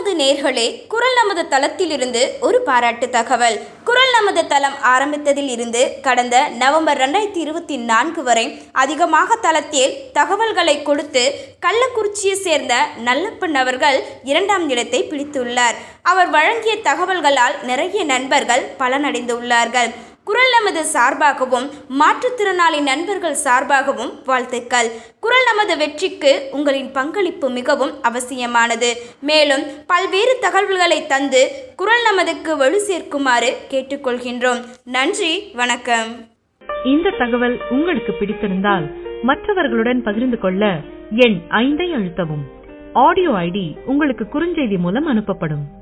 நமது நேர்களே குரல் நமது தளத்திலிருந்து ஒரு பாராட்டு தகவல் குரல் நமது தளம் ஆரம்பித்ததில் இருந்து கடந்த நவம்பர் ரெண்டாயிரத்தி இருபத்தி நான்கு வரை அதிகமாக தளத்தில் தகவல்களை கொடுத்து கள்ளக்குறிச்சியை சேர்ந்த நல்லப்பன் அவர்கள் இரண்டாம் இடத்தை பிடித்துள்ளார் அவர் வழங்கிய தகவல்களால் நிறைய நண்பர்கள் பலனடைந்துள்ளார்கள் குரல் நமது சார்பாகவும் மாற்றுத்திறனாளி நண்பர்கள் சார்பாகவும் வாழ்த்துக்கள் குரல் நமது வெற்றிக்கு உங்களின் பங்களிப்பு மிகவும் அவசியமானது மேலும் பல்வேறு தகவல்களை தந்து குரல் நமதுக்கு வலு சேர்க்குமாறு கேட்டுக்கொள்கின்றோம் நன்றி வணக்கம் இந்த தகவல் உங்களுக்கு பிடித்திருந்தால் மற்றவர்களுடன் பகிர்ந்து கொள்ள எண் ஐந்தை அழுத்தவும் ஆடியோ ஐடி உங்களுக்கு குறுஞ்செய்தி மூலம் அனுப்பப்படும்